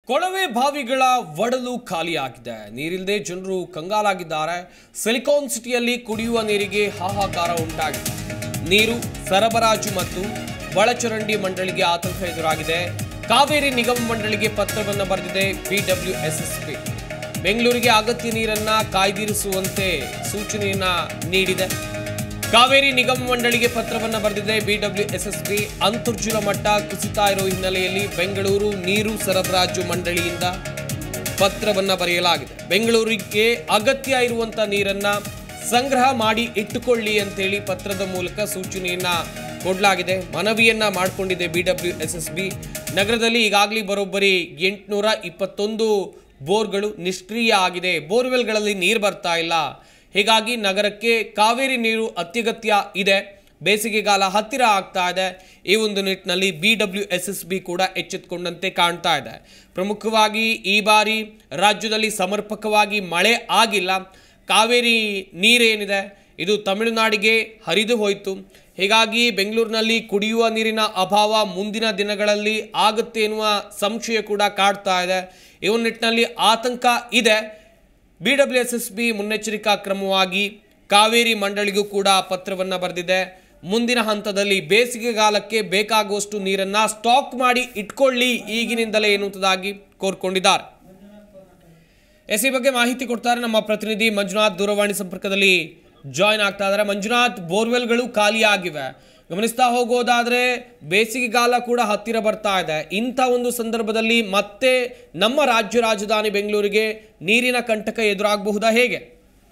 ಕೊಳವೆ ಬಾವಿಗಳ ಒಡಲು ಖಾಲಿಯಾಗಿದೆ ನೀರಿಲ್ಲದೆ ಜನರು ಕಂಗಾಲಾಗಿದ್ದಾರೆ ಸಿಲಿಕಾನ್ ಸಿಟಿಯಲ್ಲಿ ಕುಡಿಯುವ ನೀರಿಗೆ ಹಾಹಾಕಾರ ಉಂಟಾಗಿದೆ ನೀರು ಸರಬರಾಜು ಮತ್ತು ಒಳಚರಂಡಿ ಮಂಡಳಿಗೆ ಆತಂಕ ಎದುರಾಗಿದೆ ಕಾವೇರಿ ನಿಗಮ ಮಂಡಳಿಗೆ ಪತ್ರವನ್ನು ಬರೆದಿದೆ ಬಿಡಬ್ಲ್ಯೂಎಸ್ಎಸ್ಪಿ ಬೆಂಗಳೂರಿಗೆ ಅಗತ್ಯ ನೀರನ್ನ ಕಾಯ್ದಿರಿಸುವಂತೆ ಸೂಚನೆಯನ್ನ ನೀಡಿದೆ ಕಾವೇರಿ ನಿಗಮ ಮಂಡಳಿಗೆ ಪತ್ರವನ್ನ ಬರೆದಿದೆ ಬಿಡಬ್ಲ್ಯೂಎಸ್ಎಸ್ಪಿ ಅಂತರ್ಜಲ ಮಟ್ಟ ಕುಸಿತಾ ಇರೋ ಹಿನ್ನೆಲೆಯಲ್ಲಿ ಬೆಂಗಳೂರು ನೀರು ಸರಬರಾಜು ಮಂಡಳಿಯಿಂದ ಪತ್ರವನ್ನ ಬರೆಯಲಾಗಿದೆ ಬೆಂಗಳೂರಿಗೆ ಅಗತ್ಯ ಇರುವಂತ ನೀರನ್ನ ಸಂಗ್ರಹ ಮಾಡಿ ಇಟ್ಟುಕೊಳ್ಳಿ ಅಂತೇಳಿ ಪತ್ರದ ಮೂಲಕ ಸೂಚನೆಯನ್ನ ಕೊಡಲಾಗಿದೆ ಮನವಿಯನ್ನ ಮಾಡಿಕೊಂಡಿದೆ ಬಿಡಬ್ಲ್ಯೂಎಸ್ಎಸ್ಬಿ ನಗರದಲ್ಲಿ ಈಗಾಗಲೇ ಬರೋಬ್ಬರಿ ಎಂಟುನೂರ ಇಪ್ಪತ್ತೊಂದು ಬೋರ್ಗಳು ನಿಷ್ಕ್ರಿಯ ಆಗಿದೆ ಬೋರ್ವೆಲ್ಗಳಲ್ಲಿ ನೀರು ಬರ್ತಾ ಇಲ್ಲ ಹೀಗಾಗಿ ನಗರಕ್ಕೆ ಕಾವೇರಿ ನೀರು ಅತ್ಯಗತ್ಯ ಇದೆ ಬೇಸಿಗೆಗಾಲ ಹತ್ತಿರ ಆಗ್ತಾ ಇದೆ ಈ ಒಂದು ನಿಟ್ಟಿನಲ್ಲಿ B W S S B ಕೂಡ ಎಚ್ಚೆತ್ತುಕೊಂಡಂತೆ ಕಾಣ್ತಾ ಇದೆ ಪ್ರಮುಖವಾಗಿ ಈ ಬಾರಿ ರಾಜ್ಯದಲ್ಲಿ ಸಮರ್ಪಕವಾಗಿ ಮಳೆ ಆಗಿಲ್ಲ ಕಾವೇರಿ ನೀರೇನಿದೆ ಇದು ತಮಿಳುನಾಡಿಗೆ ಹರಿದು ಹೋಯಿತು ಹೀಗಾಗಿ ಬೆಂಗಳೂರಿನಲ್ಲಿ ಕುಡಿಯುವ ನೀರಿನ ಅಭಾವ ಮುಂದಿನ ದಿನಗಳಲ್ಲಿ ಆಗುತ್ತೆ ಎನ್ನುವ ಸಂಶಯ ಕೂಡ ಕಾಡ್ತಾ ಇದೆ ಈ ಒಂದು ನಿಟ್ಟಿನಲ್ಲಿ ಆತಂಕ ಇದೆ B W S S B ಮುನ್ನೆಚ್ಚರಿಕಾ ಕ್ರಮವಾಗಿ ಕಾವೇರಿ ಮಂಡಳಿಗೂ ಕೂಡ ಪತ್ರವನ್ನು ಬರೆದಿದೆ ಮುಂದಿನ ಹಂತದಲ್ಲಿ ಬೇಸಿಗೆಗಾಲಕ್ಕೆ ಬೇಕಾಗುವಷ್ಟು ನೀರನ್ನ ಸ್ಟಾಕ್ ಮಾಡಿ ಇಟ್ಕೊಳ್ಳಿ ಈಗಿನಿಂದಲೇ ಎನ್ನುವುದಾಗಿ ಕೋರ್ಕೊಂಡಿದ್ದಾರೆ ಎಸ್ ಈ ಬಗ್ಗೆ ಮಾಹಿತಿ ಕೊಡ್ತಾರೆ ನಮ್ಮ ಪ್ರತಿನಿಧಿ ಮಂಜುನಾಥ್ ದೂರವಾಣಿ ಸಂಪರ್ಕದಲ್ಲಿ ಜಾಯ್ನ್ ಆಗ್ತಾ ಇದ್ದಾರೆ ಮಂಜುನಾಥ್ ಬೋರ್ವೆಲ್ಗಳು ಖಾಲಿಯಾಗಿವೆ ಗಮನಿಸ್ತಾ ಹೋಗೋದಾದ್ರೆ ಬೇಸಿಗೆಗಾಲ ಕೂಡ ಹತ್ತಿರ ಬರ್ತಾ ಇದೆ ಇಂಥ ಒಂದು ಸಂದರ್ಭದಲ್ಲಿ ಮತ್ತೆ ನಮ್ಮ ರಾಜ್ಯ ರಾಜಧಾನಿ ಬೆಂಗಳೂರಿಗೆ ನೀರಿನ ಕಂಟಕ ಎದುರಾಗಬಹುದಾ ಹೇಗೆ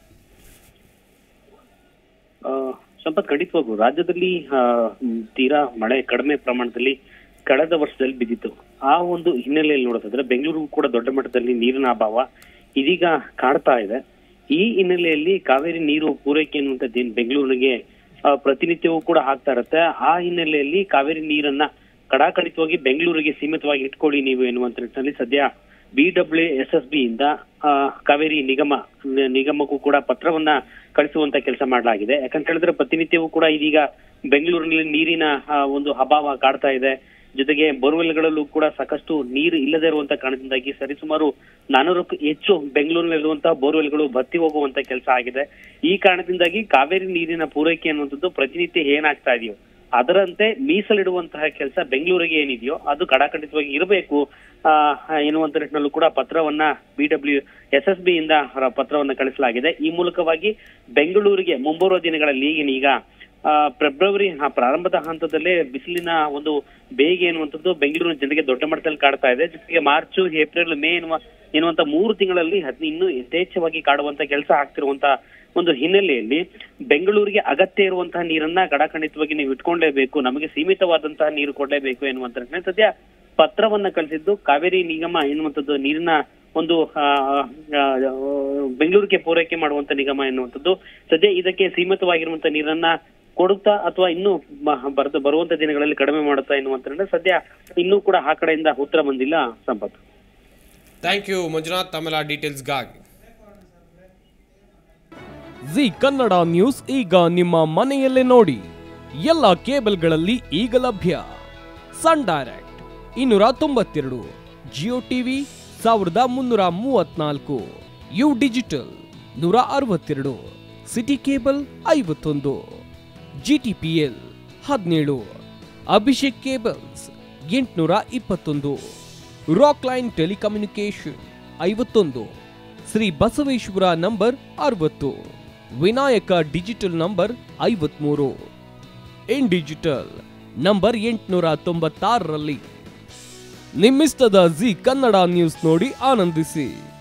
ಆ, ಸಂಪತ್ ಖಂಡಿತವಾಗೂ ರಾಜ್ಯದಲ್ಲಿ ಆ, ಮ್, ತೀರಾ ಮಳೆ ಕಡಿಮೆ ಪ್ರಮಾಣದಲ್ಲಿ ಕಳೆದ ವರ್ಷದಲ್ಲಿ ಬಿದ್ದಿತ್ತು ಆ ಒಂದು ಹಿನ್ನೆಲೆಯಲ್ಲಿ ನೋಡೋದಾದ್ರೆ ಬೆಂಗಳೂರಿಗೂ ಕೂಡ ದೊಡ್ಡ ಮಟ್ಟದಲ್ಲಿ ನೀರಿನ ಅಭಾವ ಇದೀಗ ಕಾಡ್ತಾ ಇದೆ ಈ ಹಿನ್ನೆಲೆಯಲ್ಲಿ ಕಾವೇರಿ ನೀರು ಪೂರೈಕೆ ಅನ್ನುವಂಥದ್ದು ಏನ್ ಬೆಂಗಳೂರಿಗೆ ಆ, ಪ್ರತಿನಿತ್ಯವೂ ಕೂಡ ಆಗ್ತಾ ಇರುತ್ತೆ ಆ ಹಿನ್ನೆಲೆಯಲ್ಲಿ ಕಾವೇರಿ ನೀರನ್ನ ಕಡಾಖಂಡಿತವಾಗಿ ಬೆಂಗಳೂರಿಗೆ ಸೀಮಿತವಾಗಿ ಇಟ್ಕೊಳ್ಳಿ ನೀವು ಎನ್ನುವಂತ ನಿಟ್ಟಿನಲ್ಲಿ ಸದ್ಯ B W S S B ಇಂದ ಆ, ಕಾವೇರಿ ನಿಗಮ ನ- ನಿಗಮಕ್ಕೂ ಕೂಡ ಪತ್ರವನ್ನ ಕಳಿಸುವಂತ ಕೆಲಸ ಮಾಡಲಾಗಿದೆ ಯಾಕಂತ ಹೇಳಿದ್ರೆ ಪ್ರತಿನಿತ್ಯವೂ ಕೂಡ ಇದೀಗ ಬೆಂಗಳೂರಿನಲ್ಲಿ ನೀರಿನ ಆ, ಒಂದು ಅಭಾವ ಕಾಡ್ತಾ ಇದೆ ಜೊತೆಗೆ ಬೋರ್ವೆಲ್ಗಳಲ್ಲೂ ಕೂಡ ಸಾಕಷ್ಟು ನೀರು ಇಲ್ಲದೆ ಇರುವಂತ ಕಾರಣದಿಂದಾಗಿ ಸರಿಸುಮಾರು ನಾನೂರಕ್ಕೂ ಹೆಚ್ಚು ಬೆಂಗಳೂರಿನಲ್ಲಿರುವಂತಹ ಬೋರ್ವೆಲ್ಗಳು ಬತ್ತಿ ಹೋಗುವಂತ ಕೆಲಸ ಆಗಿದೆ ಈ ಕಾರಣದಿಂದಾಗಿ ಕಾವೇರಿ ನೀರಿನ ಪೂರೈಕೆ ಅನ್ನುವಂಥದ್ದು ಪ್ರತಿನಿತ್ಯ ಏನಾಗ್ತಾ ಇದೆಯೋ ಅದರಂತೆ ಮೀಸಲಿಡುವಂತಹ ಕೆಲಸ ಬೆಂಗಳೂರಿಗೆ ಏನಿದೆಯೋ ಅದು ಕಡಾಖಂಡಿತವಾಗಿ ಇರಬೇಕು ಆ, ಎನ್ನುವಂತ ನಿಟ್ಟಿನಲ್ಲೂ ಕೂಡ ಪತ್ರವನ್ನ ಬಿಡಬ್ಲ್ಯೂ ಎಸ್ ಎಸ್ ಬಿ ಇಂದ ರ- ಪತ್ರವನ್ನ ಕಳಿಸಲಾಗಿದೆ ಈ ಮೂಲಕವಾಗಿ ಬೆಂಗಳೂರಿಗೆ ಮುಂಬರುವ ದಿನಗಳಲ್ಲಿ ಈಗ ಆ, ಫೆಬ್ರವರಿ ಆ, ಪ್ರಾರಂಭದ ಹಂತದಲ್ಲೇ ಬಿಸಿಲಿನ ಒಂದು ಬೇಗೆ ಎನ್ನುವಂಥದ್ದು ಬೆಂಗಳೂರಿನ ಜನರಿಗೆ ದೊಡ್ಡ ಮಟ್ಟದಲ್ಲಿ ಕಾಡ್ತಾ ಇದೆ ಜೊತೆಗೆ ಮಾರ್ಚ್ ಏಪ್ರಿಲ್ ಮೇ ಎನ್ನುವ ಎನ್ನುವಂತ ಮೂರು ತಿಂಗಳಲ್ಲಿ ಅದ್ ಇನ್ನೂ ಯಥೇಚ್ಛವಾಗಿ ಕಾಡುವಂತ ಕೆಲಸ ಆಗ್ತಿರುವಂತ ಒಂದು ಹಿನ್ನೆಲೆಯಲ್ಲಿ ಬೆಂಗಳೂರಿಗೆ ಅಗತ್ಯ ಇರುವಂತಹ ನೀರನ್ನ ಕಡಾಖಂಡಿತವಾಗಿ ನೀವು ಇಟ್ಕೊಳ್ಳೇಬೇಕು ನಮಗೆ ಸೀಮಿತವಾದಂತಹ ನೀರು ಕೊಡಲೇಬೇಕು ಎನ್ನುವಂತ ನಿಟ್ಟಿನಲ್ಲಿ ಸದ್ಯ ಪತ್ರವನ್ನ ಕಳಿಸಿದ್ದು ಕಾವೇರಿ ನಿಗಮ ಎನ್ನುವಂಥದ್ದು ನೀರಿನ ಒಂದು ಆ, ಆ, ಆ, ಬೆಂಗಳೂರಿಗೆ ಪೂರೈಕೆ ಮಾಡುವಂತ ನಿಗಮ ಎನ್ನುವಂಥದ್ದು ಸದ್ಯ ಇದಕ್ಕೆ ಸೀಮಿತವಾಗಿರುವಂತ ನೀರನ್ನ ಕೊಡುತ್ತಾ ಅಥವಾ ಇನ್ನೂ ಮ- ಬರ್ತ ಬರುವಂತ ದಿನಗಳಲ್ಲಿ ಕಡಿಮೆ ಮಾಡುತ್ತಾ ಎನ್ನುವಂತ ನಿಟ್ಟಿನಲ್ಲಿ ಸದ್ಯ ಇನ್ನೂ ಕೂಡ ಆ ಕಡೆಯಿಂದ ಉತ್ತರ ಬಂದಿಲ್ಲ ಸಂಪತ್ ಥ್ಯಾಂಕ್ ಯು ಮಂಜುನಾಥ್ ತಮ್ಮೆಲ್ಲ ಡೀಟೇಲ್ಸ್ಗಾಗಿ ಜಿ ಕನ್ನಡ ನ್ಯೂಸ್ ಈಗ ನಿಮ್ಮ ಮನೆಯಲ್ಲೇ ನೋಡಿ ಎಲ್ಲ ಕೇಬಲ್ಗಳಲ್ಲಿ ಈಗ ಲಭ್ಯ ಸನ್ ಡೈರೆಕ್ಟ್ ಇನ್ನೂರ ತೊಂಬತ್ತೆರಡು ಜಿಯೋ ಟಿವಿ ಸಾವಿರದ ಮುನ್ನೂರ ಮೂವತ್ನಾಲ್ಕು ಯು ಡಿಜಿಟಲ್ ನೂರ ಅರವತ್ತೆರಡು ಸಿಟಿ ಕೇಬಲ್ ಐವತ್ತೊಂದು ಜಿಟಿಪಿಎಲ್ ಹದಿನೇಳು ಅಭಿಷೇಕ್ ಕೇಬಲ್ಸ್ ಎಂಟುನೂರ ಇಪ್ಪತ್ತೊಂದು ರಾಕ್ ಲೈನ್ ಟೆಲಿಕಮ್ಯುನಿಕೇಶನ್ ಐವತ್ತೊಂದು ಶ್ರೀ ಬಸವೇಶ್ವರ ನಂಬರ್ ಅರವತ್ತು ವಿನಾಯಕ ಡಿಜಿಟಲ್ ನಂಬರ್ ಐವತ್ಮೂರು ಇನ್ ಡಿಜಿಟಲ್ ನಂಬರ್ ಎಂಟುನೂರ ತೊಂಬತ್ತಾರರಲ್ಲಿ ನಿಮ್ಮಿಸ್ತದ ಜಿ ಕನ್ನಡ ನ್ಯೂಸ್ ನೋಡಿ ಆನಂದಿಸಿ